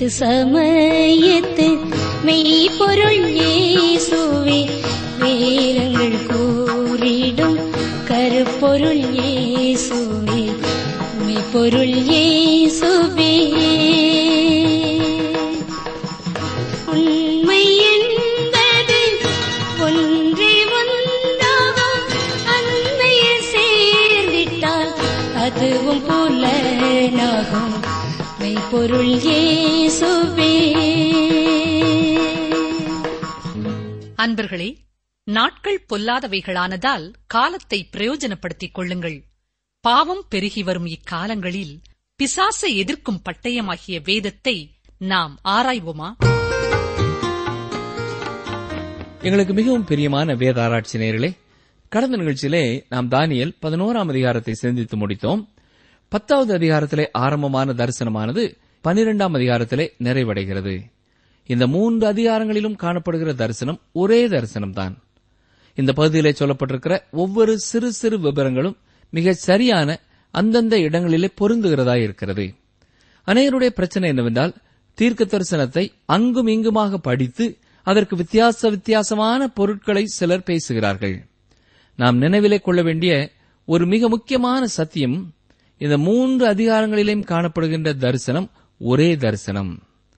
மீட்பு சமயத்து மெய்ப்பொருள் இயேசுவே வேதங்கள் கூறிடும் கருப்பொருள் இயேசுவே மெய்ப்பொருள் இயேசுவே உண்மை என்பது ஒன்றே ஒன்றாகும் அன்மையில் சேர்ந்திட்டால் அதுவும் புலனாகும் மெய்ப்பொருள் இயேசுவே அன்பர்களே நாட்கள் பொல்லாதவைகளானதால் காலத்தை பிரயோஜனப்படுத்திக் கொள்ளுங்கள் பாவம் பெருகி வரும் இக்காலங்களில் பிசாசை எதிர்க்கும் பட்டயமாகிய வேதத்தை நாம் ஆராய்வோமா எங்களுக்கு மிகவும் பிரியமான வேத ஆராய்ச்சி நேயர்களே கடந்த நிகழ்ச்சியிலே நாம் தானியல் பதினோராம் அதிகாரத்தை சிந்தித்து முடித்தோம் பத்தாவது அதிகாரத்திலே ஆரம்பமான தரிசனமானது பனிரெண்டாம் அதிகாரத்திலே நிறைவடைகிறது இந்த மூன்று அதிகாரங்களிலும் காணப்படுகிற தரிசனம் ஒரே தரிசனம்தான் இந்த பகுதியிலே சொல்லப்பட்டிருக்கிற ஒவ்வொரு சிறு சிறு விவரங்களும் மிக சரியான அந்தந்த இடங்களிலே பொருந்துகிறதா இருக்கிறது அநேகருடைய பிரச்சனை என்னவென்றால் தீர்க்க தரிசனத்தை அங்கும் இங்குமாக படித்து அதற்கு வித்தியாச வித்தியாசமான பொருட்களை சிலர் பேசுகிறார்கள் நாம் நினைவிலே கொள்ள வேண்டிய ஒரு மிக முக்கியமான சத்தியம் இந்த மூன்று அதிகாரங்களிலும் காணப்படுகின்ற தரிசனம் ஒரே தரிசனம்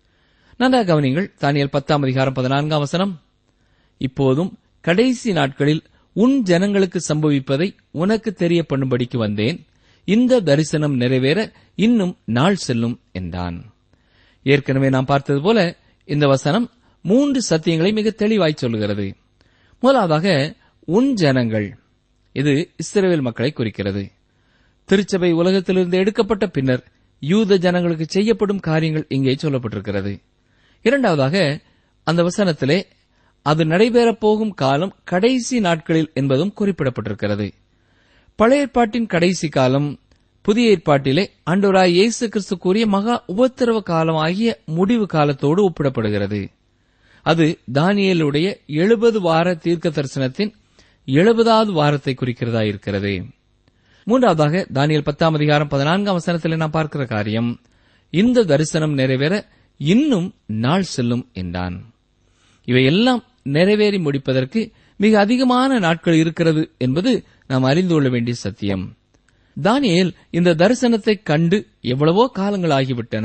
நன்றா கவனிங்கள் தானியல் பத்தாம் அதிகாரம் பதினான்காம் வசனம் இப்போதும் கடைசி நாட்களில் உன் ஜனங்களுக்கு சம்பவிப்பதை உனக்கு தெரிய பண்ணும்படிக்கு வந்தேன் இந்த தரிசனம் நிறைவேற இன்னும் நாள் செல்லும் என்றான் ஏற்கனவே நாம் பார்த்தது போல இந்த வசனம் மூன்று சத்தியங்களை மிக தெளிவாய் சொல்லுகிறது முதலாவதாக உன் ஜனங்கள் இது இஸ்ரவேல் மக்களை குறிக்கிறது திருச்சபை உலகத்திலிருந்து எடுக்கப்பட்ட பின்னர் யூத ஜனங்களுக்கு செய்யப்படும் காரியங்கள் இங்கே சொல்லப்பட்டிருக்கிறது இரண்டாவதாக அந்த வசனத்திலே அது நடைபெறப் போகும் காலம் கடைசி நாட்களில் என்பதும் குறிப்பிடப்பட்டிருக்கிறது பழைய ஏற்பாட்டின் கடைசி காலம் புதிய ஏற்பாட்டிலே ஆண்டவராய் இயேசு கிறிஸ்து கூறிய மகா உபத்திரவ காலம் ஆகிய முடிவு காலத்தோடு ஒப்பிடப்படுகிறது அது தானியேலுடைய எழுபது வார தீர்க்க தரிசனத்தின் எழுபதாவது வாரத்தை குறிக்கிறதா இருக்கிறது மூன்றாவதாக தானியல் பத்தாம் அதிகாரம் பதினான்காம் வசனத்தில் நாம் பார்க்கிற காரியம் இந்த தரிசனம் நிறைவேற இன்னும் நாள் செல்லும் என்றான் இவையெல்லாம் நிறைவேறி முடிப்பதற்கு மிக அதிகமான நாட்கள் இருக்கிறது என்பது நாம் அறிந்து கொள்ள வேண்டிய சத்தியம் தானியேல் இந்த தரிசனத்தை கண்டு எவ்வளவோ காலங்கள் ஆகிவிட்டன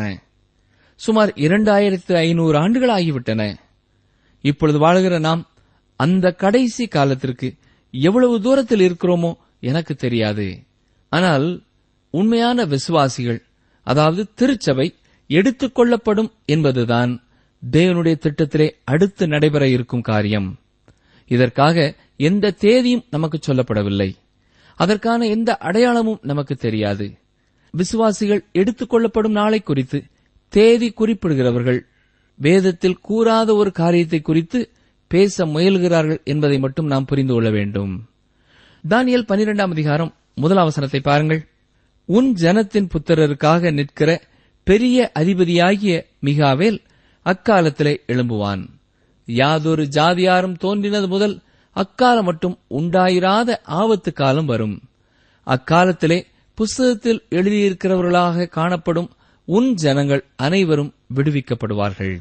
சுமார் இரண்டாயிரத்து ஐநூறு ஆண்டுகள் ஆகிவிட்டன இப்பொழுது வாழுகிற நாம் அந்த கடைசி காலத்திற்கு எவ்வளவு தூரத்தில் இருக்கிறோமோ எனக்கு தெரியாது ஆனால் உண்மையான விசுவாசிகள் அதாவது திருச்சபை எடுத்துக் கொள்ளப்படும் என்பதுதான் தேவனுடைய திட்டத்திலே அடுத்து நடைபெற இருக்கும் காரியம் இதற்காக எந்த தேதியும் நமக்கு சொல்லப்படவில்லை அதற்கான எந்த அடையாளமும் நமக்கு தெரியாது விசுவாசிகள் எடுத்துக் கொள்ளப்படும் நாளை குறித்து தேதி குறிப்பிடுகிறவர்கள் வேதத்தில் கூறாத ஒரு காரியத்தை குறித்து பேச முயல்கிறார்கள் என்பதை மட்டும் நாம் புரிந்து கொள்ள வேண்டும் தானியல் பனிரெண்டாம் அதிகாரம் முதல் அவசரத்தை பாருங்கள் உன் ஜனத்தின் புத்திரருக்காக நிற்கிற பெரிய அதிபதியாகிய மிகாவேல் அக்காலத்திலே எழும்புவான் யாதொரு ஜாதியாரும் தோன்றினது முதல் அக்காலம் மட்டும் உண்டாயிராத ஆபத்து காலம் வரும் அக்காலத்திலே புஸ்தகத்தில் எழுதியிருக்கிறவர்களாக காணப்படும் உன் ஜனங்கள் அனைவரும் விடுவிக்கப்படுவார்கள்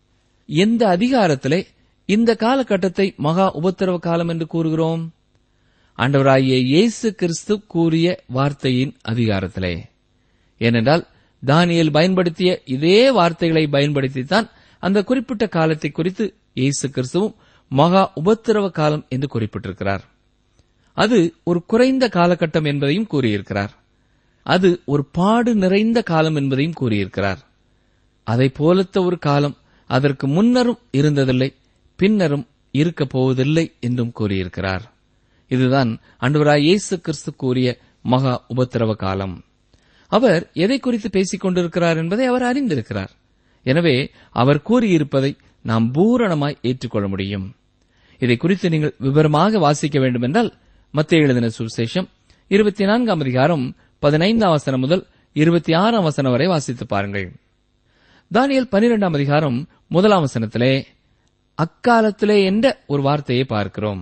எந்த அதிகாரத்திலே இந்த காலகட்டத்தை மகா உபத்திரவ காலம் என்று கூறுகிறோம் ஆண்டவராகிய இயேசு கிறிஸ்து கூறிய வார்த்தையின் அதிகாரத்திலே ஏனென்றால் தானியேல் பயன்படுத்திய இதே வார்த்தைகளை பயன்படுத்தித்தான் அந்த குறிப்பிட்ட காலத்தை குறித்து இயேசு கிறிஸ்துவும் மகா உபத்திரவ காலம் என்று குறிப்பிட்டிருக்கிறார் அது ஒரு குறைந்த காலகட்டம் என்பதையும் கூறியிருக்கிறார் அது ஒரு பாடு நிறைந்த காலம் என்பதையும் கூறியிருக்கிறார் அதை போலத்த ஒரு காலம் அதற்கு முன்னரும் இருந்ததில்லை பின்னரும் இருக்கப் போவதில்லை என்றும் கூறியிருக்கிறார் இதுதான் அன்றுவராய் இயேசு கிறிஸ்து கூறிய மகா உபத்திரவ காலம் அவர் எதை குறித்து பேசிக் கொண்டிருக்கிறார் என்பதை அவர் அறிந்திருக்கிறார் எனவே அவர் கூறியிருப்பதை நாம் பூரணமாய் ஏற்றுக்கொள்ள முடியும் இதை குறித்து நீங்கள் விவரமாக வாசிக்க வேண்டும் என்றால் மத்திய எழுதின சுவிசேஷம் இருபத்தி நான்காம் அதிகாரம் பதினைந்தாம் வசனம் முதல் இருபத்தி ஆறாம் வசனம் வரை வாசித்து பாருங்கள் தானியல் பனிரெண்டாம் அதிகாரம் முதலாம் வசனத்திலே அக்காலத்திலே என்ற ஒரு வார்த்தையை பார்க்கிறோம்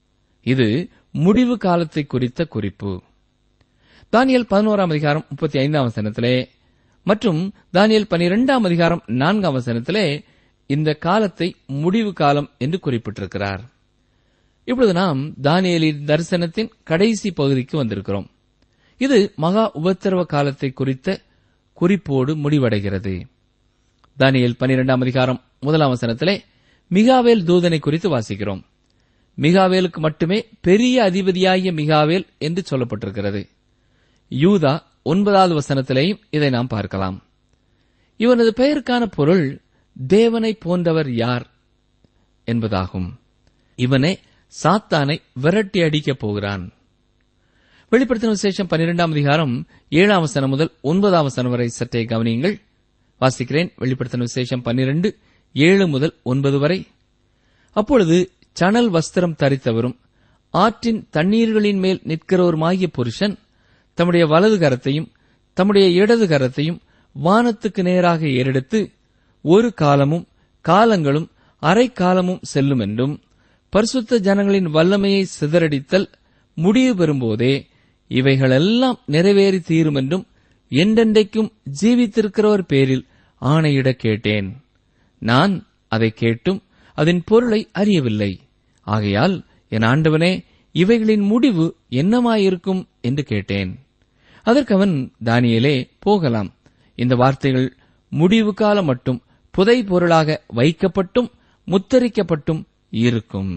இது முடிவு காலத்தை குறித்த குறிப்பு தானியல் பதினோராம் அதிகாரம் முப்பத்தி ஐந்தாம் வசனத்திலே மற்றும் தானியல் பனிரெண்டாம் அதிகாரம் நான்காம் வசனத்திலே இந்த காலத்தை முடிவு காலம் என்று குறிப்பிட்டிருக்கிறார் இப்பொழுது நாம் தானியலின் தரிசனத்தின் கடைசி பகுதிக்கு வந்திருக்கிறோம் இது மகா உபத்திரவ காலத்தை குறித்த குறிப்போடு முடிவடைகிறது தானியல் பனிரெண்டாம் அதிகாரம் முதலாம் வசனத்திலே மிகாவேல் தூதனை குறித்து வாசிக்கிறோம் மிகாவேலுக்கு மட்டுமே பெரிய அதிபதியாகிய மிகாவேல் என்று சொல்லப்பட்டிருக்கிறது யூதா ஒன்பதாவது வசனத்திலேயும் இதை நாம் பார்க்கலாம் இவனது பெயருக்கான பொருள் தேவனை போன்றவர் யார் என்பதாகும் இவனே சாத்தானை விரட்டி அடிக்கப் போகிறான் வெளிப்படுத்தின விசேஷம் பன்னிரெண்டாம் அதிகாரம் ஏழாம் வசனம் முதல் ஒன்பதாம் வசனம் வரை சற்றே கவனியுங்கள் வாசிக்கிறேன் வெளிப்படுத்தின விசேஷம் பன்னிரண்டு ஏழு முதல் ஒன்பது வரை அப்பொழுது சணல் வஸ்திரம் தரித்தவரும் ஆற்றின் தண்ணீர்களின் மேல் நிற்கிறவருமாகிய புருஷன் தம்முடைய வலது கரத்தையும் தம்முடைய இடது கரத்தையும் வானத்துக்கு நேராக ஏறெடுத்து ஒரு காலமும் காலங்களும் அரை காலமும் செல்லும் என்றும் பரிசுத்த ஜனங்களின் வல்லமையை சிதறடித்தல் முடிவு பெறும்போதே இவைகளெல்லாம் நிறைவேறி தீரும் என்றும் என்றென்றைக்கும் ஜீவித்திருக்கிறவர் பேரில் ஆணையிட கேட்டேன் நான் அதை கேட்டும் அதன் பொருளை அறியவில்லை ஆகையால் என் ஆண்டவனே இவைகளின் முடிவு என்னமாயிருக்கும் என்று கேட்டேன் அதற்கு அவன் தானியேலே போகலாம் இந்த வார்த்தைகள் முடிவு காலம் மட்டும் புதை பொருளாக வைக்கப்பட்டும் முத்தரிக்கப்பட்டும் இருக்கும்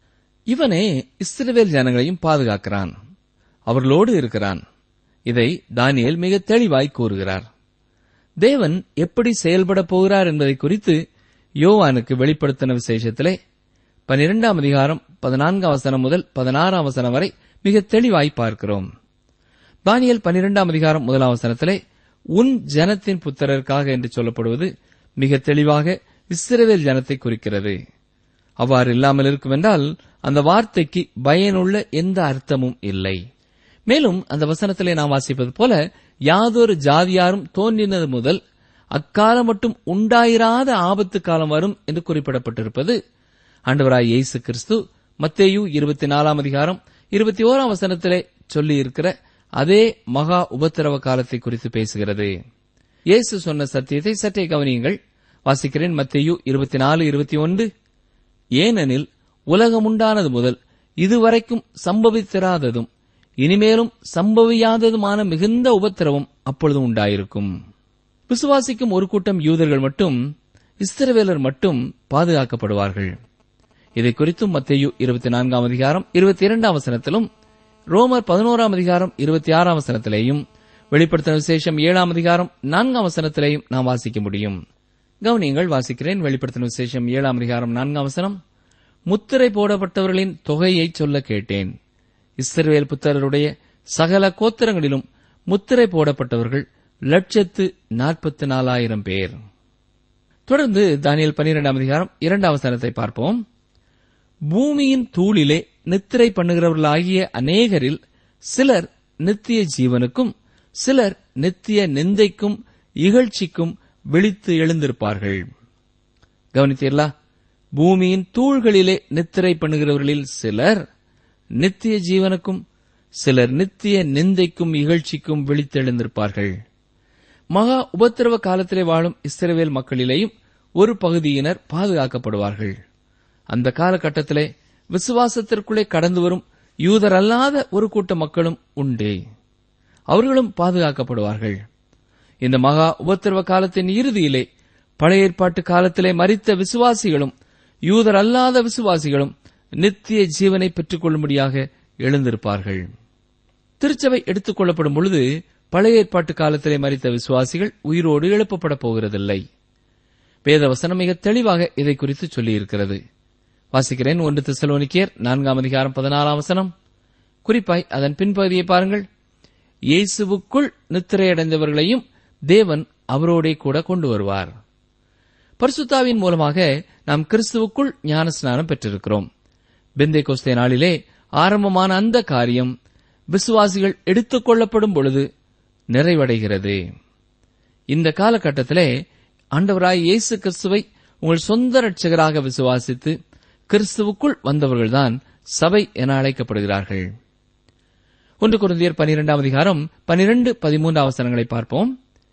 இவனே இஸ்ரவேல் ஜனங்களையும் பாதுகாக்கிறான் அவர்களோடு இருக்கிறான் இதை தானியேல் மிக தெளிவாய் கூறுகிறார் தேவன் எப்படி செயல்பட போகிறார் என்பதை குறித்து யோவானுக்கு வெளிப்படுத்தின விசேஷத்திலே பனிரெண்டாம் அதிகாரம் பதினான்காம் வசனம் முதல் பதினாறாம் வசனம் வரை மிக தெளிவாய் பார்க்கிறோம் தானியல் பனிரெண்டாம் அதிகாரம் முதலாம் வசனத்திலே உன் ஜனத்தின் புத்திரருக்காக என்று சொல்லப்படுவது மிக தெளிவாக இஸ்ரவேல் ஜனத்தை குறிக்கிறது அவ்வாறு இல்லாமல் இருக்குமென்றால் அந்த வார்த்தைக்கு பயனுள்ள எந்த அர்த்தமும் இல்லை மேலும் அந்த வசனத்திலே நாம் வாசிப்பது போல யாதொரு ஜாதியாரும் தோன்றினது முதல் அக்காலம் மட்டும் உண்டாயிராத ஆபத்து காலம் வரும் என்று குறிப்பிடப்பட்டிருப்பது ஆண்டவராய் இயேசு கிறிஸ்து மத்தேயு இருபத்தி நாலாம் அதிகாரம் இருபத்தி ஓராம் வசனத்திலே சொல்லியிருக்கிற அதே மகா உபத்திரவ காலத்தை குறித்து பேசுகிறது இயேசு சொன்ன சத்தியத்தை சற்றே கவனியுங்கள் வாசிக்கிறேன் மத்தேயு இருபத்தி நாலு இருபத்தி ஒன்று ஏனெனில் உலகமுண்டானது முதல் இதுவரைக்கும் சம்பவித்திராததும் இனிமேலும் சம்பவியாததுமான மிகுந்த உபத்திரவம் அப்பொழுது உண்டாயிருக்கும் விசுவாசிக்கும் ஒரு கூட்டம் யூதர்கள் மட்டும் இஸ்ரவேலர் மட்டும் பாதுகாக்கப்படுவார்கள் இதை குறித்தும் மத்தேயு இருபத்தி நான்காம் அதிகாரம் இருபத்தி இரண்டாம் வசனத்திலும் ரோமர் பதினோராம் அதிகாரம் இருபத்தி ஆறாம் வசனத்திலேயும் வெளிப்படுத்தின விசேஷம் ஏழாம் அதிகாரம் நான்காம் வசனத்திலேயும் நாம் வாசிக்க முடியும் கவனியங்கள் வாசிக்கிறேன் வெளிப்படுத்தின விசேஷம் ஏழாம் அதிகாரம் நான்காம் வசனம் முத்திரை போடப்பட்டவர்களின் தொகையை சொல்ல கேட்டேன் இஸ்ரவேல் புத்தருடைய சகல கோத்திரங்களிலும் முத்திரை போடப்பட்டவர்கள் லட்சத்து நாற்பத்தி நாலாயிரம் பேர் தொடர்ந்து தானியல் பனிரெண்டாம் அதிகாரம் இரண்டாம் வசனத்தை பார்ப்போம் பூமியின் தூளிலே நித்திரை பண்ணுகிறவர்களாகிய அநேகரில் சிலர் நித்திய ஜீவனுக்கும் சிலர் நித்திய நிந்தைக்கும் இகழ்ச்சிக்கும் விழித்து எழுந்திருப்பார்கள் கவனித்தீர்களா பூமியின் தூள்களிலே நித்திரை பண்ணுகிறவர்களில் சிலர் நித்திய ஜீவனுக்கும் சிலர் நித்திய நிந்தைக்கும் இகழ்ச்சிக்கும் விழித்தெழுந்திருப்பார்கள் மகா உபத்திரவ காலத்திலே வாழும் இஸ்ரவேல் மக்களிலேயும் ஒரு பகுதியினர் பாதுகாக்கப்படுவார்கள் அந்த காலகட்டத்திலே விசுவாசத்திற்குள்ளே கடந்து வரும் யூதர் அல்லாத ஒரு கூட்ட மக்களும் உண்டே அவர்களும் பாதுகாக்கப்படுவார்கள் இந்த மகா உபத்திரவ காலத்தின் இறுதியிலே பழைய ஏற்பாட்டு காலத்திலே மறித்த விசுவாசிகளும் யூதர் அல்லாத விசுவாசிகளும் நித்திய ஜீவனை பெற்றுக் கொள்ளும்படியாக எழுந்திருப்பார்கள் திருச்சபை எடுத்துக் கொள்ளப்படும் பொழுது பழைய ஏற்பாட்டு காலத்திலே மறித்த விசுவாசிகள் உயிரோடு எழுப்பப்பட போகிறதில்லை வேதவசனம் மிக தெளிவாக இதை குறித்து சொல்லியிருக்கிறது வாசிக்கிறேன் ஒன்று திசலோனிக்கியர் நான்காம் அதிகாரம் பதினாறாம் வசனம் குறிப்பாய் அதன் பின்பகுதியை பாருங்கள் இயேசுவுக்குள் நித்திரையடைந்தவர்களையும் தேவன் அவரோடே கூட கொண்டு வருவார் பரிசுத்தாவின் மூலமாக நாம் கிறிஸ்துவுக்குள் ஞானஸ்நானம் பெற்றிருக்கிறோம் பெந்தை கோஸ்தே நாளிலே ஆரம்பமான அந்த காரியம் விசுவாசிகள் எடுத்துக் கொள்ளப்படும் பொழுது நிறைவடைகிறது இந்த காலகட்டத்திலே ஆண்டவராய் இயேசு கிறிஸ்துவை உங்கள் சொந்த ரட்சகராக விசுவாசித்து கிறிஸ்துவுக்குள் வந்தவர்கள்தான் சபை என அழைக்கப்படுகிறார்கள் ஒன்று குருந்தியர் பனிரெண்டாம் அதிகாரம் பனிரெண்டு பதிமூன்று அவசரங்களை பார்ப்போம்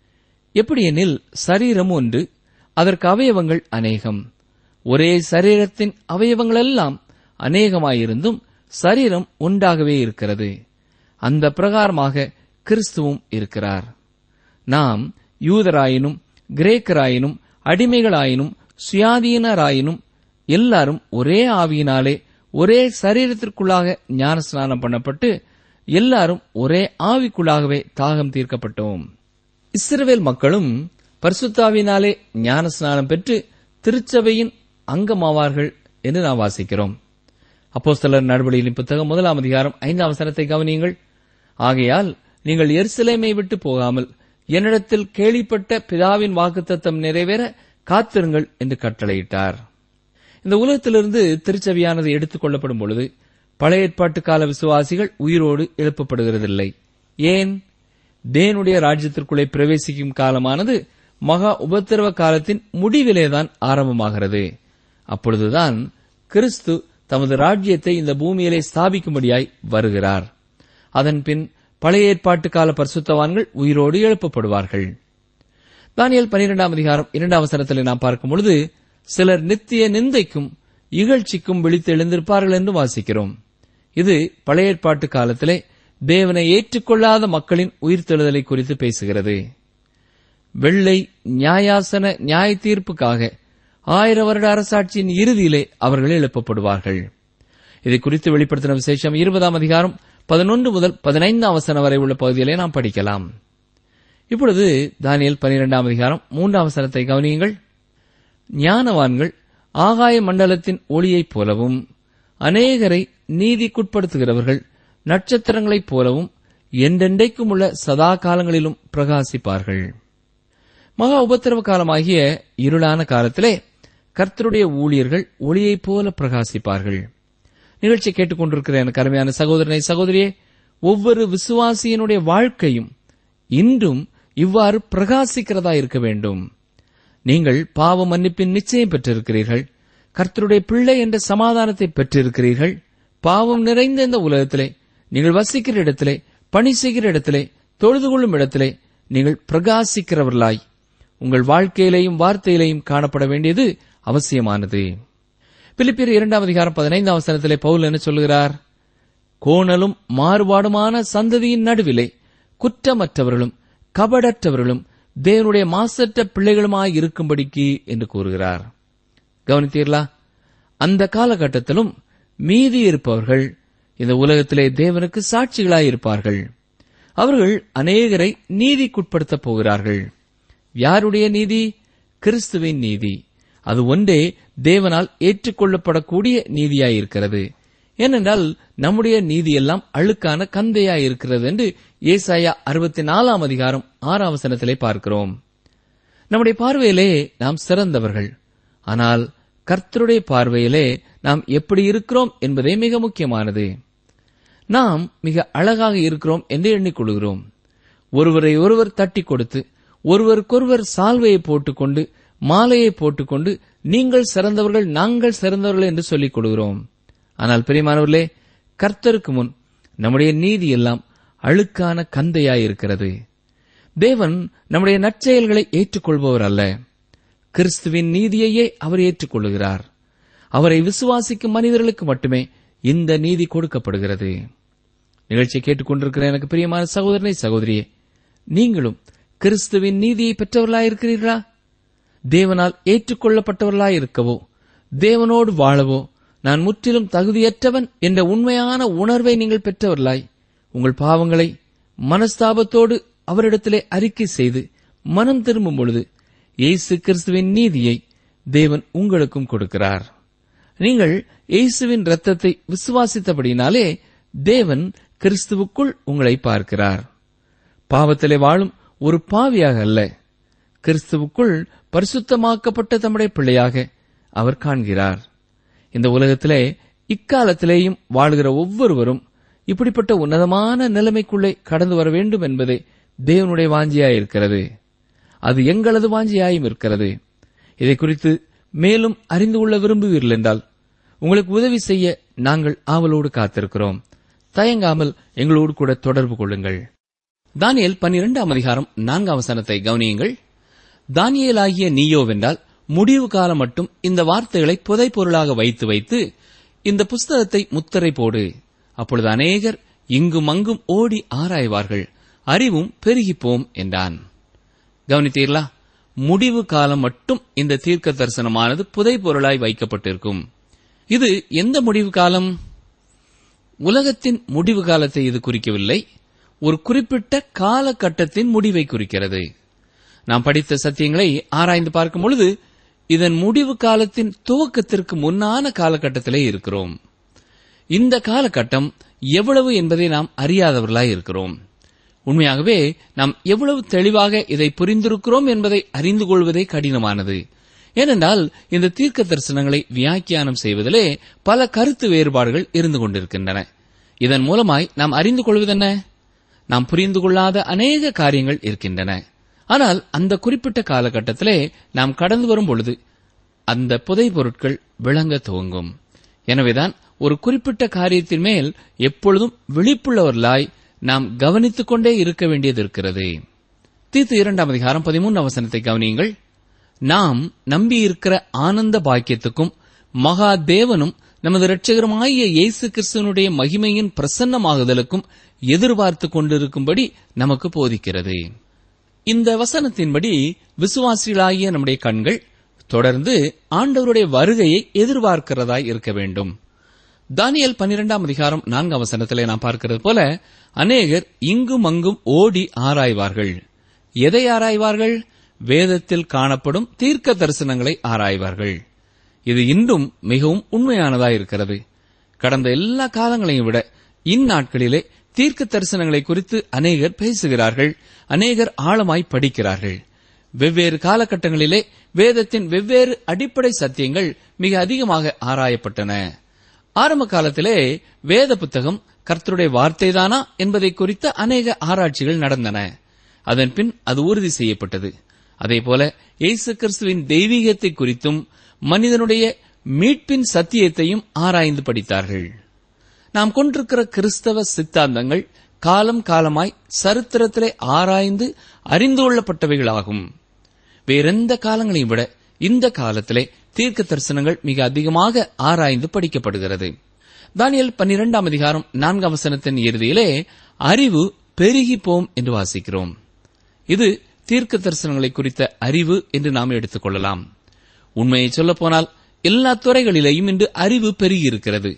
எப்படியெனில் சரீரம் ஒன்று அதற்கு அவயவங்கள் அநேகம் ஒரே சரீரத்தின் அவயவங்களெல்லாம் அநேகமாயிருந்தும் சரீரம் ஒன்றாகவே இருக்கிறது அந்த பிரகாரமாக கிறிஸ்துவும் இருக்கிறார் நாம் யூதராயினும் கிரேக்கராயினும் அடிமைகளாயினும் சுயாதீனராயினும் எல்லாரும் ஒரே ஆவியினாலே ஒரே சரீரத்திற்குள்ளாக ஞானஸ்நானம் பண்ணப்பட்டு எல்லாரும் ஒரே ஆவிக்குள்ளாகவே தாகம் தீர்க்கப்பட்டோம் இஸ்ரவேல் மக்களும் பரிசுத்தாவினாலே ஞானஸ்நானம் பெற்று திருச்சபையின் அங்கமாவார்கள் என்று நாம் வாசிக்கிறோம் அப்போஸ்தலர் நடவடிக்கையின் புத்தகம் முதலாம் அதிகாரம் ஐந்தாம் வசனத்தை கவனியுங்கள் ஆகையால் நீங்கள் எருசலேமை விட்டு போகாமல் என்னிடத்தில் கேள்விப்பட்ட பிதாவின் வாக்குத்தத்தம் நிறைவேற காத்திருங்கள் என்று கட்டளையிட்டார் இந்த உலகத்திலிருந்து திருச்சபையானது எடுத்துக் கொள்ளப்படும் பொழுது பழைய ஏற்பாட்டு கால விசுவாசிகள் உயிரோடு எழுப்பப்படுகிறதில்லை ஏன் தேவனுடைய ராஜ்யத்திற்குள்ளே பிரவேசிக்கும் காலமானது மகா உபத்திரவ காலத்தின் முடிவிலேதான் ஆரம்பமாகிறது அப்பொழுதுதான் கிறிஸ்து தமது ராஜ்யத்தை இந்த பூமியிலே ஸ்தாபிக்கும்படியாய் வருகிறார் அதன்பின் பழைய ஏற்பாட்டு கால பரிசுத்தவான்கள் உயிரோடு எழுப்பப்படுவார்கள் தானியல் பனிரெண்டாம் அதிகாரம் இரண்டாம் வசனத்தில் நாம் பார்க்கும் பொழுது சிலர் நித்திய நிந்தைக்கும் இகழ்ச்சிக்கும் விழித்து எழுந்திருப்பார்கள் என்று வாசிக்கிறோம் இது பழைய ஏற்பாட்டு காலத்திலே தேவனை ஏற்றுக்கொள்ளாத மக்களின் உயிர்த்தெழுதலை குறித்து பேசுகிறது வெள்ளை நியாயாசன நியாய தீர்ப்புக்காக ஆயிரம் வருட அரசாட்சியின் இறுதியிலே அவர்கள் எழுப்பப்படுவார்கள் இதை குறித்து வெளிப்படுத்தின விசேஷம் இருபதாம் அதிகாரம் பதினொன்று முதல் பதினைந்தாம் வசனம் வரை உள்ள பகுதியிலே நாம் படிக்கலாம் இப்பொழுது தானியல் பனிரெண்டாம் அதிகாரம் மூன்றாம் வசனத்தை கவனியுங்கள் ஞானவான்கள் ஆகாய மண்டலத்தின் ஒளியைப் போலவும் அநேகரை நீதிக்குட்படுத்துகிறவர்கள் நட்சத்திரங்களைப் போலவும் என்றென்றைக்கும் உள்ள சதா காலங்களிலும் பிரகாசிப்பார்கள் மகா உபத்திரவ காலமாகிய இருளான காலத்திலே கர்த்தருடைய ஊழியர்கள் ஒளியைப் போல பிரகாசிப்பார்கள் நிகழ்ச்சி கேட்டுக்கொண்டிருக்கிற எனக்கு அருமையான சகோதரனை சகோதரியே ஒவ்வொரு விசுவாசியினுடைய வாழ்க்கையும் இன்றும் இவ்வாறு பிரகாசிக்கிறதா இருக்க வேண்டும் நீங்கள் பாவ மன்னிப்பின் நிச்சயம் பெற்றிருக்கிறீர்கள் கர்த்தருடைய பிள்ளை என்ற சமாதானத்தை பெற்றிருக்கிறீர்கள் பாவம் நிறைந்த இந்த உலகத்திலே நீங்கள் வசிக்கிற இடத்திலே பணி செய்கிற இடத்திலே தொழுது கொள்ளும் இடத்திலே நீங்கள் பிரகாசிக்கிறவர்களாய் உங்கள் வாழ்க்கையிலேயும் வார்த்தையிலேயும் காணப்பட வேண்டியது அவசியமானது பிலிப்பியர் இரண்டாம் அதிகாரம் பதினைந்தாம் அவசரத்திலே பவுல் என்ன சொல்கிறார் கோணலும் மாறுபாடுமான சந்ததியின் நடுவிலே குற்றமற்றவர்களும் கபடற்றவர்களும் தேவனுடைய மாசற்ற பிள்ளைகளுமாய் இருக்கும்படிக்கு என்று கூறுகிறார் கவனித்தீர்களா அந்த காலகட்டத்திலும் மீதி இருப்பவர்கள் இந்த உலகத்திலே தேவனுக்கு சாட்சிகளாய் இருப்பார்கள் அவர்கள் அநேகரை நீதிக்குட்படுத்தப் போகிறார்கள் யாருடைய நீதி கிறிஸ்துவின் நீதி அது ஒன்றே தேவனால் ஏற்றுக்கொள்ளப்படக்கூடிய நீதியாயிருக்கிறது ஏனென்றால் நம்முடைய நீதியெல்லாம் அழுக்கான கந்தையாயிருக்கிறது என்று ஏசாயா அறுபத்தி நாலாம் அதிகாரம் ஆறாம் வசனத்திலே பார்க்கிறோம் நம்முடைய பார்வையிலே நாம் சிறந்தவர்கள் ஆனால் கர்த்தருடைய பார்வையிலே நாம் எப்படி இருக்கிறோம் என்பதே மிக முக்கியமானது நாம் மிக அழகாக இருக்கிறோம் என்று எண்ணிக்கொள்கிறோம் ஒருவரை ஒருவர் தட்டி கொடுத்து ஒருவருக்கொருவர் சால்வையை போட்டுக்கொண்டு மாலையை போட்டுக்கொண்டு நீங்கள் சிறந்தவர்கள் நாங்கள் சிறந்தவர்கள் என்று சொல்லிக் கொள்கிறோம் ஆனால் பிரியமானவர்களே கர்த்தருக்கு முன் நம்முடைய நீதி எல்லாம் அழுக்கான கந்தையாயிருக்கிறது தேவன் நம்முடைய நற்செயல்களை ஏற்றுக்கொள்பவர் அல்ல கிறிஸ்துவின் நீதியையே அவர் ஏற்றுக்கொள்ளுகிறார் அவரை விசுவாசிக்கும் மனிதர்களுக்கு மட்டுமே இந்த நீதி கொடுக்கப்படுகிறது நிகழ்ச்சியை கேட்டுக்கொண்டிருக்கிற எனக்கு பிரியமான சகோதரனை சகோதரியே நீங்களும் கிறிஸ்துவின் நீதியை பெற்றவர்களாயிருக்கிறீர்களா தேவனால் ஏற்றுக்கொள்ளப்பட்டவர்களாயிருக்கவோ தேவனோடு வாழவோ நான் முற்றிலும் தகுதியற்றவன் என்ற உண்மையான உணர்வை நீங்கள் பெற்றவர்களாய் உங்கள் பாவங்களை மனஸ்தாபத்தோடு அவரிடத்திலே அறிக்கை செய்து மனம் திரும்பும் பொழுது இயேசு கிறிஸ்துவின் நீதியை தேவன் உங்களுக்கும் கொடுக்கிறார் நீங்கள் இயேசுவின் இரத்தத்தை விசுவாசித்தபடினாலே தேவன் கிறிஸ்துவுக்குள் உங்களை பார்க்கிறார் பாவத்திலே வாழும் ஒரு பாவியாக அல்ல கிறிஸ்துவுக்குள் பரிசுத்தமாக்கப்பட்ட தம்முடைய பிள்ளையாக அவர் காண்கிறார் இந்த உலகத்திலே இக்காலத்திலேயும் வாழ்கிற ஒவ்வொருவரும் இப்படிப்பட்ட உன்னதமான நிலைமைக்குள்ளே கடந்து வர வேண்டும் என்பதே தேவனுடைய வாஞ்சியாயிருக்கிறது அது எங்களது வாஞ்சியாயும் இருக்கிறது இதை குறித்து மேலும் அறிந்து கொள்ள விரும்புவீர்கள் என்றால் உங்களுக்கு உதவி செய்ய நாங்கள் ஆவலோடு காத்திருக்கிறோம் தயங்காமல் எங்களோடு கூட தொடர்பு கொள்ளுங்கள் தானியேல் பன்னிரெண்டாம் அதிகாரம் நான்காம் வசனத்தை கவனியுங்கள் தானியேலாகிய நீயோவென்றால் முடிவு காலம் மட்டும் இந்த வார்த்தைகளை புதைப்பொருளாக வைத்து வைத்து இந்த புஸ்தகத்தை முத்திரை போடு அப்பொழுது அநேகர் இங்கும் அங்கும் ஓடி ஆராய்வார்கள் அறிவும் பெருகிப்போம் என்றான் கவனித்தீர்களா முடிவு காலம் மட்டும் இந்த தீர்க்க தரிசனமானது புதைப்பொருளாய் வைக்கப்பட்டிருக்கும் இது எந்த முடிவு காலம் உலகத்தின் முடிவு காலத்தை இது குறிக்கவில்லை ஒரு குறிப்பிட்ட காலகட்டத்தின் முடிவை குறிக்கிறது நாம் படித்த சத்தியங்களை ஆராய்ந்து பார்க்கும் பொழுது இதன் முடிவு காலத்தின் துவக்கத்திற்கு முன்னான காலகட்டத்திலே இருக்கிறோம் இந்த காலகட்டம் எவ்வளவு என்பதை நாம் அறியாதவர்களாய் இருக்கிறோம் உண்மையாகவே நாம் எவ்வளவு தெளிவாக இதை புரிந்திருக்கிறோம் என்பதை அறிந்து கொள்வதே கடினமானது ஏனென்றால் இந்த தீர்க்க தரிசனங்களை வியாக்கியானம் செய்வதிலே பல கருத்து வேறுபாடுகள் இருந்து கொண்டிருக்கின்றன இதன் மூலமாய் நாம் அறிந்து கொள்வதென்ன நாம் புரிந்து கொள்ளாத அநேக காரியங்கள் இருக்கின்றன ஆனால் அந்த குறிப்பிட்ட காலகட்டத்திலே நாம் கடந்து வரும் பொழுது அந்த புதை பொருட்கள் விளங்க துவங்கும் எனவேதான் ஒரு குறிப்பிட்ட காரியத்தின் மேல் எப்பொழுதும் விழிப்புள்ளவர்களாய் நாம் கவனித்துக் கொண்டே இருக்க வேண்டியது இருக்கிறது தீத்து இரண்டாம் அதிகாரம் பதிமூன்று அவசனத்தை கவனியுங்கள் நாம் நம்பியிருக்கிற ஆனந்த பாக்கியத்துக்கும் மகா தேவனும் நமது இரட்சகருமாகிய இயேசு கிறிஸ்துவனுடைய மகிமையின் பிரசன்னமாகுதலுக்கும் எதிர்பார்த்து கொண்டிருக்கும்படி நமக்கு போதிக்கிறது இந்த வசனத்தின்படி விசுவாசிகளாகிய நம்முடைய கண்கள் தொடர்ந்து ஆண்டவருடைய வருகையை எதிர்பார்க்கிறதாய் இருக்க வேண்டும் தானியல் பன்னிரெண்டாம் அதிகாரம் நான்காம் வசனத்திலே நாம் பார்க்கிறது போல அநேகர் இங்கும் அங்கும் ஓடி ஆராய்வார்கள் எதை ஆராய்வார்கள் வேதத்தில் காணப்படும் தீர்க்க தரிசனங்களை ஆராய்வார்கள் இது இன்றும் மிகவும் உண்மையானதாய் இருக்கிறது கடந்த எல்லா காலங்களையும் விட இந்நாட்களிலே தீர்க்க தரிசனங்களை குறித்து அநேகர் பேசுகிறார்கள் அநேகர் ஆழமாய் படிக்கிறார்கள் வெவ்வேறு காலகட்டங்களிலே வேதத்தின் வெவ்வேறு அடிப்படை சத்தியங்கள் மிக அதிகமாக ஆராயப்பட்டன ஆரம்ப காலத்திலே வேத புத்தகம் கர்த்தருடைய வார்த்தைதானா என்பதை குறித்த அநேக ஆராய்ச்சிகள் நடந்தன அதன் பின் அது உறுதி செய்யப்பட்டது அதேபோல இயேசு கிறிஸ்துவின் தெய்வீகத்தை குறித்தும் மனிதனுடைய மீட்பின் சத்தியத்தையும் ஆராய்ந்து படித்தார்கள் நாம் கொண்டிருக்கிற கிறிஸ்தவ சித்தாந்தங்கள் காலம் காலமாய் சரித்திரத்திலே ஆராய்ந்து அறிந்து கொள்ளப்பட்டவைகளாகும் வேறெந்த காலங்களையும் விட இந்த காலத்திலே தீர்க்க தரிசனங்கள் மிக அதிகமாக ஆராய்ந்து படிக்கப்படுகிறது தானியல் பன்னிரெண்டாம் அதிகாரம் நான்காம் வசனத்தின் இறுதியிலே அறிவு பெருகி போம் என்று வாசிக்கிறோம் இது தீர்க்க தரிசனங்களை குறித்த அறிவு என்று நாம் எடுத்துக் கொள்ளலாம் உண்மையை சொல்லப்போனால் எல்லா துறைகளிலேயும் இன்று அறிவு பெருகியிருக்கிறது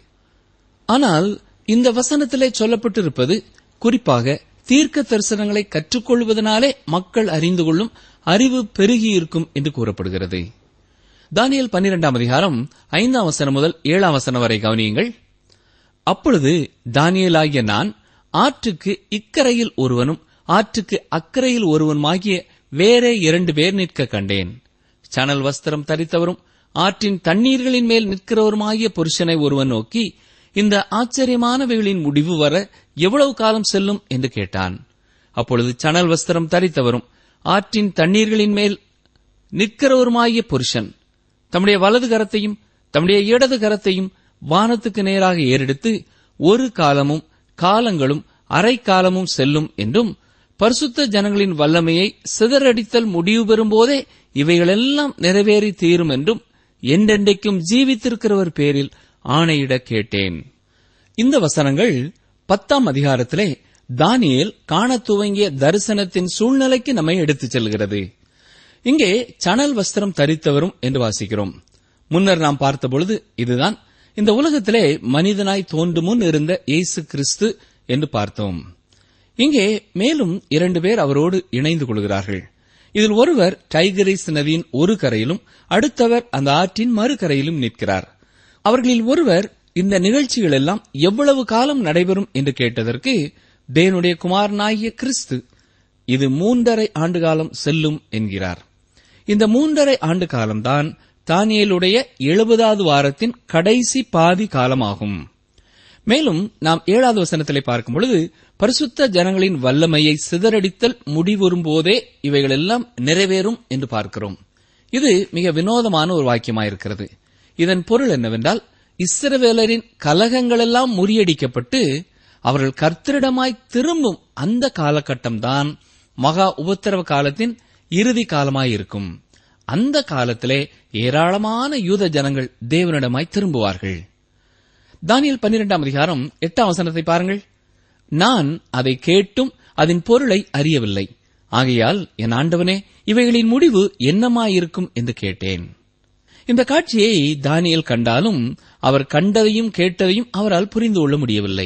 ஆனால் இந்த வசனத்திலே சொல்லப்பட்டிருப்பது குறிப்பாக தீர்க்க தரிசனங்களை கற்றுக்கொள்வதனாலே மக்கள் அறிந்து கொள்ளும் அறிவு பெருகியிருக்கும் என்று கூறப்படுகிறது தானியல் பன்னிரெண்டாம் அதிகாரம் ஐந்தாம் வசனம் முதல் ஏழாம் வசனம் வரை கவனியுங்கள் அப்பொழுது தானியலாகிய நான் ஆற்றுக்கு இக்கரையில் ஒருவனும் ஆற்றுக்கு அக்கரையில் ஒருவனுமாகிய வேறே இரண்டு பேர் நிற்க கண்டேன் சணல் வஸ்திரம் தரித்தவரும் ஆற்றின் தண்ணீர்களின் மேல் நிற்கிறவருமாகிய புருஷனை ஒருவன் நோக்கி இந்த ஆச்சரியமானவைகளின் முடிவு வர எவ்வளவு காலம் செல்லும் என்று கேட்டான் அப்பொழுது சணல் வஸ்திரம் தரித்தவரும் ஆற்றின் தண்ணீர்களின் மேல் நிற்கிறவருமாகிய புருஷன் தம்முடைய வலது கரத்தையும் தம்முடைய இடது கரத்தையும் வானத்துக்கு நேராக ஏறெடுத்து ஒரு காலமும் காலங்களும் அரை காலமும் செல்லும் என்றும் பரிசுத்த ஜனங்களின் வல்லமையை சிதறடித்தல் முடிவு பெறும்போதே இவைகளெல்லாம் நிறைவேறி தீரும் என்றும் என்றென்றைக்கும் ஜீவித்திருக்கிறவர் பேரில் ஆணையிட கேட்டேன் இந்த வசனங்கள் பத்தாம் அதிகாரத்திலே தானியேல் காணத் துவங்கிய தரிசனத்தின் சூழ்நிலைக்கு நம்மை எடுத்துச் செல்கிறது இங்கே சணல் வஸ்திரம் தரித்தவரும் என்று வாசிக்கிறோம் முன்னர் நாம் பார்த்தபொழுது இதுதான் இந்த உலகத்திலே மனிதனாய் தோன்றும் முன் இருந்த இயேசு கிறிஸ்து என்று பார்த்தோம் இங்கே மேலும் இரண்டு பேர் அவரோடு இணைந்து கொள்கிறார்கள் இதில் ஒருவர் டைகரிஸ் நதியின் ஒரு கரையிலும் அடுத்தவர் அந்த ஆற்றின் மறுகரையிலும் நிற்கிறார் அவர்களில் ஒருவர் இந்த நிகழ்ச்சிகள் எல்லாம் எவ்வளவு காலம் நடைபெறும் என்று கேட்டதற்கு தேவனுடைய குமாரனாகிய கிறிஸ்து இது மூன்றரை ஆண்டு காலம் செல்லும் என்கிறார் இந்த மூன்றரை ஆண்டு காலம்தான் தானியேலுடைய எழுபதாவது வாரத்தின் கடைசி பாதி காலமாகும் மேலும் நாம் ஏழாவது வசனத்திலே பார்க்கும் பொழுது பரிசுத்த ஜனங்களின் வல்லமையை சிதறடித்தல் முடிவுறும் போதே இவைகளெல்லாம் நிறைவேறும் என்று பார்க்கிறோம் இது மிக வினோதமான ஒரு வாக்கியமாயிருக்கிறது இதன் பொருள் என்னவென்றால் இஸ்ரவேலரின் கலகங்களெல்லாம் முறியடிக்கப்பட்டு அவர்கள் கர்த்தரிடமாய் திரும்பும் அந்த காலகட்டம்தான் மகா உபத்திரவ காலத்தின் இறுதி காலமாயிருக்கும் அந்த காலத்திலே ஏராளமான யூத ஜனங்கள் தேவனிடமாய் திரும்புவார்கள் தானியல் பன்னிரெண்டாம் அதிகாரம் எட்டாம் வசனத்தை பாருங்கள் நான் அதை கேட்டும் அதன் பொருளை அறியவில்லை ஆகையால் என் ஆண்டவனே இவைகளின் முடிவு என்னமாயிருக்கும் என்று கேட்டேன் இந்த காட்சியை தானியல் கண்டாலும் அவர் கண்டதையும் கேட்டதையும் அவரால் புரிந்து கொள்ள முடியவில்லை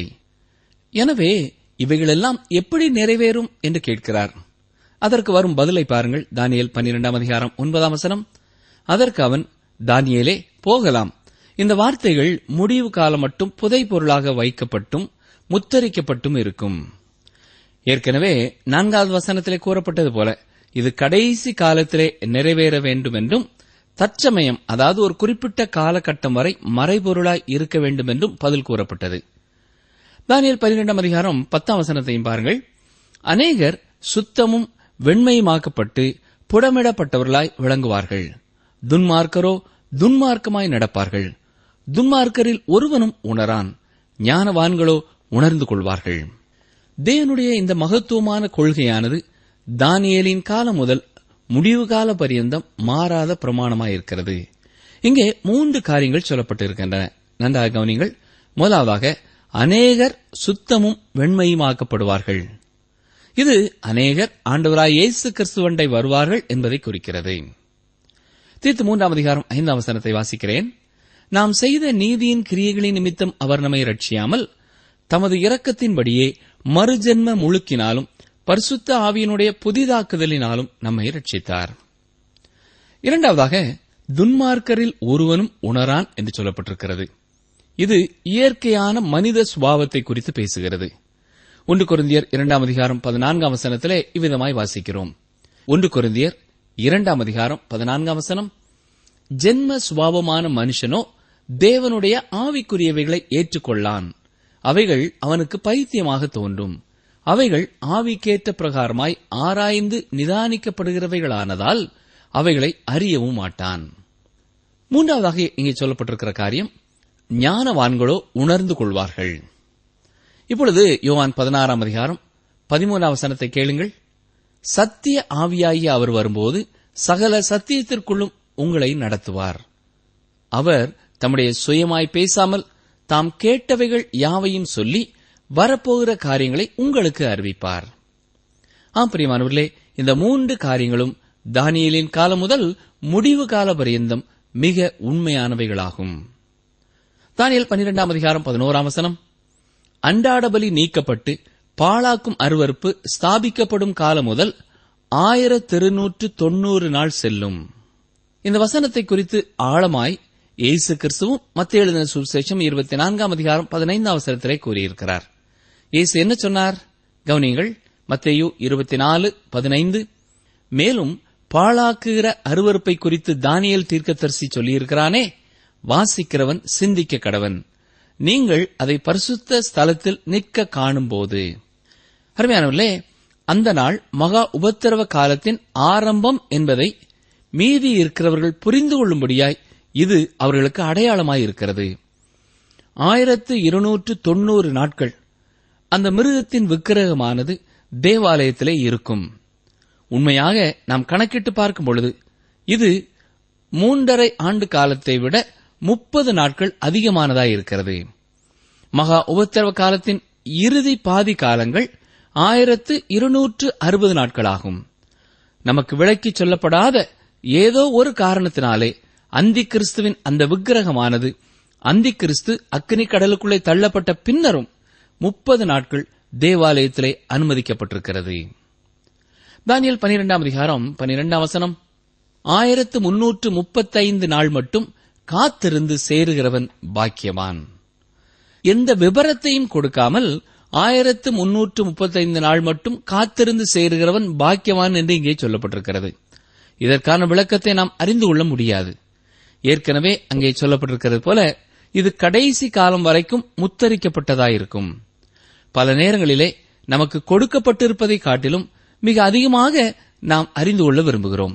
எனவே இவைகளெல்லாம் எப்படி நிறைவேறும் என்று கேட்கிறார் அதற்கு வரும் பதிலை பாருங்கள் தானியல் பன்னிரெண்டாம் அதிகாரம் ஒன்பதாம் வசனம் அதற்கு அவன் தானியேலே போகலாம் இந்த வார்த்தைகள் முடிவு காலம் மட்டும் புதை பொருளாக வைக்கப்பட்டும் முத்தரிக்கப்பட்டும் இருக்கும் ஏற்கனவே நான்காவது வசனத்திலே கூறப்பட்டது போல இது கடைசி காலத்திலே நிறைவேற வேண்டும் என்றும் தற்சமயம் அதாவது ஒரு குறிப்பிட்ட காலகட்டம் வரை மறைபொருளாய் இருக்க வேண்டும் என்றும் பதில் கூறப்பட்டது தானியல் பன்னிரெண்டாம் அதிகாரம் பத்தாம் வசனத்தையும் பாருங்கள் அநேகர் சுத்தமும் வெண்மையுமாக்கப்பட்டு புடமிடப்பட்டவர்களாய் விளங்குவார்கள் துன்மார்க்கரோ துன்மார்க்கமாய் நடப்பார்கள் துன்மார்க்கரில் ஒருவனும் உணரான் ஞானவான்களோ உணர்ந்து கொள்வார்கள் தேவனுடைய இந்த மகத்துவமான கொள்கையானது தானியேலின் காலம் முதல் முடிவு கால பரியந்தம் மாறாத பிரமாணமாயிருக்கிறது இங்கே மூன்று காரியங்கள் சொல்லப்பட்டிருக்கின்றன நன்றாக கவனிங்கள் முதலாவதாக அநேகர் சுத்தமும் வெண்மையுமாக்கப்படுவார்கள் இது அநேகர் ஆண்டவராய் இயேசு கிறிஸ்துவண்டை வருவார்கள் என்பதை குறிக்கிறது தீர்த்து மூன்றாம் அதிகாரம் ஐந்தாம் வசனத்தை வாசிக்கிறேன் நாம் செய்த நீதியின் கிரியைகளின் நிமித்தம் அவர் நம்மை ரட்சியாமல் தமது இரக்கத்தின்படியே மறுஜென்ம முழுக்கினாலும் பரிசுத்த ஆவியினுடைய புதிதாக்குதலினாலும் நம்மை ரட்சித்தார் இரண்டாவதாக துன்மார்க்கரில் ஒருவனும் உணரான் என்று சொல்லப்பட்டிருக்கிறது இது இயற்கையான மனித சுபாவத்தை குறித்து பேசுகிறது ஒன்று கொரிந்தியர் இரண்டாம் அதிகாரம் பதினான்காம் வசனத்திலே இவ்விதமாய் வாசிக்கிறோம் ஒன்று கொரிந்தியர் இரண்டாம் அதிகாரம் பதினான்காம் வசனம் ஜென்ம சுபாவமான மனுஷனோ தேவனுடைய ஆவிக்குரியவைகளை ஏற்றுக்கொள்ளான் அவைகள் அவனுக்கு பைத்தியமாக தோன்றும் அவைகள் ஆவிக்கேற்ற பிரகாரமாய் ஆராய்ந்து நிதானிக்கப்படுகிறவைகளானதால் அவைகளை அறியவும் மாட்டான் மூன்றாவதாக இங்கே சொல்லப்பட்டிருக்கிற காரியம் ஞானவான்களோ உணர்ந்து கொள்வார்கள் இப்பொழுது யோவான் பதினாறாம் அதிகாரம் பதிமூன்றாம் வசனத்தை கேளுங்கள் சத்திய ஆவியாகிய அவர் வரும்போது சகல சத்தியத்திற்குள்ளும் உங்களை நடத்துவார் அவர் தம்முடைய சுயமாய் பேசாமல் தாம் கேட்டவைகள் யாவையும் சொல்லி வரப்போகிற காரியங்களை உங்களுக்கு அறிவிப்பார் ஆம் பிரியமானவர்களே இந்த மூன்று காரியங்களும் தானியலின் காலம் முதல் முடிவு கால பரியந்தம் மிக உண்மையானவைகளாகும் தானியல் பன்னிரெண்டாம் அதிகாரம் பதினோராம் வசனம் அண்டாடபலி நீக்கப்பட்டு பாழாக்கும் அருவறுப்பு ஸ்தாபிக்கப்படும் காலம் முதல் ஆயிரத்தி இருநூற்று தொன்னூறு நாள் செல்லும் இந்த வசனத்தை குறித்து ஆழமாய் இயேசு கிறிஸ்துவும் மத்திய எழுதின சுவிசேஷம் இருபத்தி நான்காம் அதிகாரம் பதினைந்தாம் அவசரத்திலே கூறியிருக்கிறார் இயேசு என்ன சொன்னார் கவனியங்கள் மத்தேயு இருபத்தி நாலு பதினைந்து மேலும் பாழாக்குகிற அருவறுப்பை குறித்து தானியல் தீர்க்கதரிசி சொல்லியிருக்கிறானே வாசிக்கிறவன் சிந்திக்க கடவன் நீங்கள் அதை பரிசுத்த ஸ்தலத்தில் நிற்க காணும்போது அருமையானவர்களே அந்த நாள் மகா உபத்திரவ காலத்தின் ஆரம்பம் என்பதை மீதி இருக்கிறவர்கள் புரிந்து கொள்ளும்படியாய் இது அவர்களுக்கு அடையாளமாயிருக்கிறது ஆயிரத்து இருநூற்று தொன்னூறு நாட்கள் அந்த மிருகத்தின் விக்கிரகமானது தேவாலயத்திலே இருக்கும் உண்மையாக நாம் கணக்கிட்டு பார்க்கும் பொழுது இது மூன்றரை ஆண்டு காலத்தை விட முப்பது நாட்கள் அதிகமானதாயிருக்கிறது மகா உபத்திரவ காலத்தின் இறுதி பாதி காலங்கள் ஆயிரத்து இருநூற்று அறுபது நாட்களாகும் நமக்கு விளக்கிச் சொல்லப்படாத ஏதோ ஒரு காரணத்தினாலே அந்தி கிறிஸ்துவின் அந்த விக்கிரகமானது அந்தி கிறிஸ்து அக்னி கடலுக்குள்ளே தள்ளப்பட்ட பின்னரும் முப்பது நாட்கள் தேவாலயத்திலே அனுமதிக்கப்பட்டிருக்கிறது தானியல் பனிரெண்டாம் அதிகாரம் பனிரெண்டாம் வசனம் ஆயிரத்து முன்னூற்று முப்பத்தைந்து நாள் மட்டும் காத்திருந்து சேருகிறவன் பாக்கியவான் எந்த விபரத்தையும் கொடுக்காமல் ஆயிரத்து முன்னூற்று முப்பத்தைந்து நாள் மட்டும் காத்திருந்து சேருகிறவன் பாக்கியவான் என்று இங்கே சொல்லப்பட்டிருக்கிறது இதற்கான விளக்கத்தை நாம் அறிந்து கொள்ள முடியாது ஏற்கனவே அங்கே சொல்லப்பட்டிருக்கிறது போல இது கடைசி காலம் வரைக்கும் முத்தரிக்கப்பட்டதாயிருக்கும் பல நேரங்களிலே நமக்கு கொடுக்கப்பட்டிருப்பதை காட்டிலும் மிக அதிகமாக நாம் அறிந்து கொள்ள விரும்புகிறோம்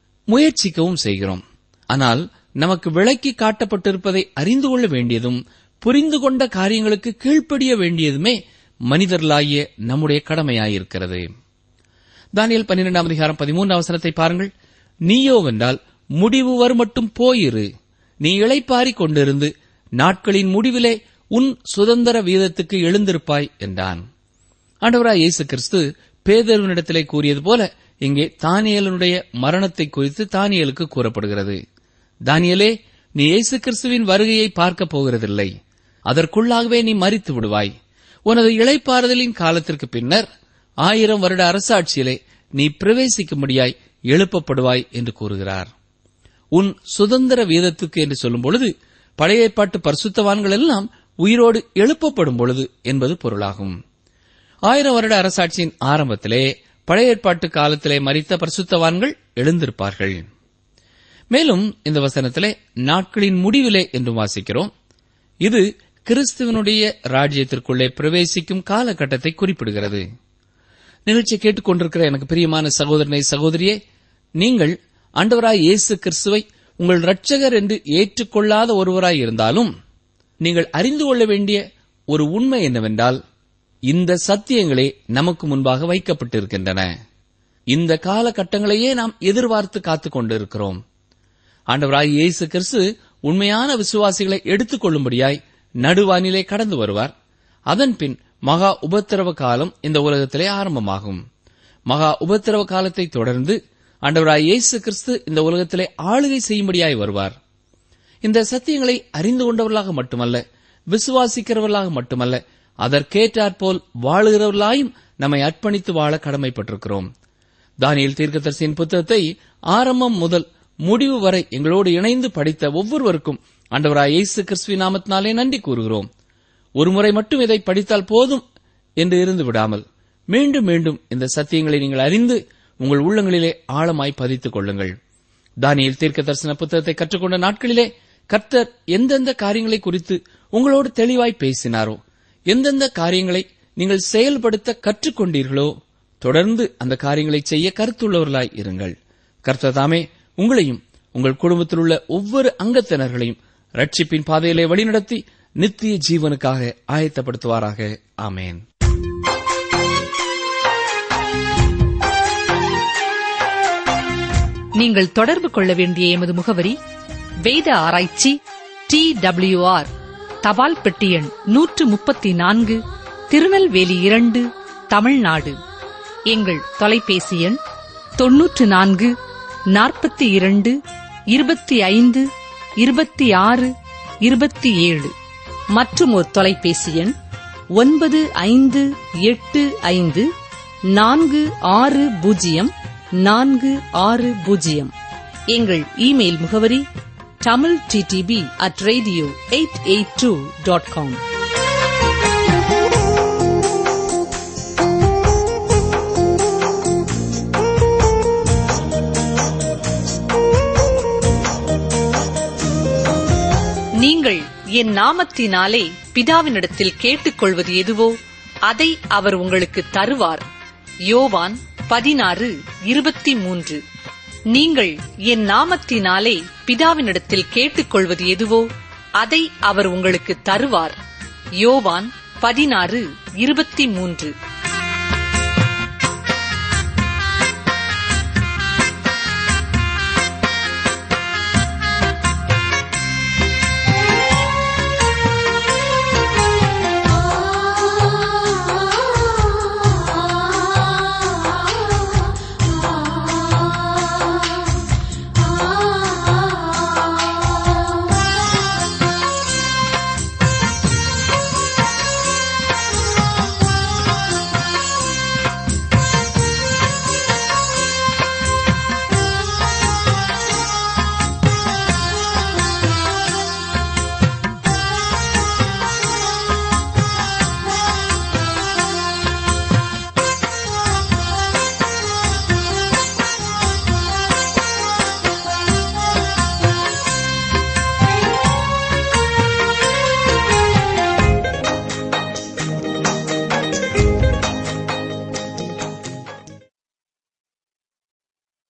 முயற்சிக்கவும் செய்கிறோம் ஆனால் நமக்கு விளக்கி காட்டப்பட்டிருப்பதை அறிந்து கொள்ள வேண்டியதும் புரிந்து கொண்ட காரியங்களுக்கு கீழ்ப்படிய வேண்டியதுமே மனிதர்களாகிய நம்முடைய கடமையாயிருக்கிறது தானியல் பன்னிரெண்டாம் அதிகாரம் பதிமூன்றாம் வசனத்தை பாருங்கள் நீயோ வென்றால் முடிவு வருமட்டும் போயிரு நீ இளைப்பாறிக் கொண்டிருந்து நாட்களின் முடிவிலே உன் சுதந்திர வீதத்துக்கு எழுந்திருப்பாய் என்றான் ஆண்டவராய் இயேசு கிறிஸ்து பேதருவனிடத்திலே கூறியது போல இங்கே தானியலனுடைய மரணத்தை குறித்து தானியலுக்கு கூறப்படுகிறது தானியலே நீ இயேசு கிறிஸ்துவின் வருகையை பார்க்கப் போகிறதில்லை அதற்குள்ளாகவே நீ மறித்து விடுவாய் உனது இளைப்பாறுதலின் காலத்திற்கு பின்னர் ஆயிரம் வருட அரசாட்சியிலே நீ பிரவேசிக்கும்படியாய் எழுப்பப்படுவாய் என்று கூறுகிறார் உன் சுதந்திர வீதத்துக்கு என்று சொல்லும் பொழுது பழைய ஏற்பாட்டு பரிசுத்தவான்கள் எல்லாம் உயிரோடு எழுப்பப்படும் பொழுது என்பது பொருளாகும் ஆயிரம் வருட அரசாட்சியின் ஆரம்பத்திலே பழைய ஏற்பாட்டு காலத்திலே மறித்த பரிசுத்தவான்கள் எழுந்திருப்பார்கள் மேலும் இந்த வசனத்திலே நாட்களின் முடிவிலே என்று வாசிக்கிறோம் இது கிறிஸ்துவனுடைய ராஜ்யத்திற்குள்ளே பிரவேசிக்கும் காலகட்டத்தை குறிப்பிடுகிறது நிகழ்ச்சியை கேட்டுக்கொண்டிருக்கிற எனக்கு பிரியமான சகோதரனை சகோதரியே நீங்கள் ஆண்டவராய் இயேசு கிறிஸ்துவை உங்கள் இரட்சகர் என்று ஏற்றுக்கொள்ளாத ஒருவராய் இருந்தாலும் நீங்கள் அறிந்து கொள்ள வேண்டிய ஒரு உண்மை என்னவென்றால் இந்த சத்தியங்களே நமக்கு முன்பாக வைக்கப்பட்டிருக்கின்றன இந்த காலகட்டங்களையே நாம் எதிர்பார்த்து காத்துக் கொண்டிருக்கிறோம் ஆண்டவராய் இயேசு கிறிஸ்து உண்மையான விசுவாசிகளை எடுத்துக் கொள்ளும்படியாய் நடுவானிலே கடந்து வருவார் அதன் பின் மகா உபத்திரவ காலம் இந்த உலகத்திலே ஆரம்பமாகும் மகா உபத்திரவ காலத்தை தொடர்ந்து ஆண்டவராய் இயேசு கிறிஸ்து இந்த உலகத்திலே ஆளுகை செய்யும்படியாய் வருவார் இந்த சத்தியங்களை அறிந்து கொண்டவர்களாக மட்டுமல்ல விசுவாசிக்கிறவர்களாக மட்டுமல்ல அதற்கேற்றாற்போல் வாழுகிறவர்களாயும் நம்மை அர்ப்பணித்து வாழ கடமைப்பட்டிருக்கிறோம் தானியல் தீர்க்கதரிசியின் புத்தகத்தை ஆரம்பம் முதல் முடிவு வரை எங்களோடு இணைந்து படித்த ஒவ்வொருவருக்கும் ஆண்டவராய் இயேசு கிறிஸ்துவின் நாமத்தினாலே நன்றி கூறுகிறோம் ஒருமுறை மட்டும் இதை படித்தால் போதும் என்று இருந்து விடாமல் மீண்டும் மீண்டும் இந்த சத்தியங்களை நீங்கள் அறிந்து உங்கள் உள்ளங்களிலே ஆழமாய் பதித்துக் கொள்ளுங்கள் தானியல் தீர்க்க தரிசன புத்தகத்தை கற்றுக்கொண்ட நாட்களிலே கர்த்தர் எந்தெந்த காரியங்களை குறித்து உங்களோடு தெளிவாய் பேசினாரோ எந்தெந்த காரியங்களை நீங்கள் செயல்படுத்த கற்றுக்கொண்டீர்களோ தொடர்ந்து அந்த காரியங்களை செய்ய கருத்துள்ளவர்களாய் இருங்கள் கர்த்தர் தாமே உங்களையும் உங்கள் குடும்பத்தில் உள்ள ஒவ்வொரு அங்கத்தினர்களையும் ரட்சிப்பின் பாதையிலே வழிநடத்தி நித்திய ஜீவனுக்காக ஆயத்தப்படுத்துவாராக ஆமேன் நீங்கள் தொடர்பு கொள்ள வேண்டிய எமது முகவரி வேத ஆராய்ச்சி டி ஆர் தபால் பெட்டி எண் நூற்று முப்பத்தி நான்கு திருநெல்வேலி இரண்டு தமிழ்நாடு எங்கள் தொலைபேசி எண் தொன்னூற்று நான்கு நாற்பத்தி இரண்டு இருபத்தி ஐந்து இருபத்தி ஆறு இருபத்தி ஏழு மற்றும் ஒரு தொலைபேசி எண் ஒன்பது ஐந்து எட்டு ஐந்து நான்கு ஆறு பூஜ்ஜியம் நான்கு ஆறு பூஜ்ஜியம் எங்கள் இமெயில் முகவரி Tamil DTP at radio eight eight two dot com நீங்கள் என் நாமத்தினாலே பிதாவினிடத்தில் கேட்டுக்கொள்வது எதுவோ அதை அவர் உங்களுக்கு தருவார் யோவான் பதினாறு இருபத்தி மூன்று நீங்கள் என் நாமத்தினாலே பிதாவினிடத்தில் கேட்டுக்கொள்வது எதுவோ அதை அவர் உங்களுக்கு தருவார் யோவான் பதினாறு இருபத்தி மூன்று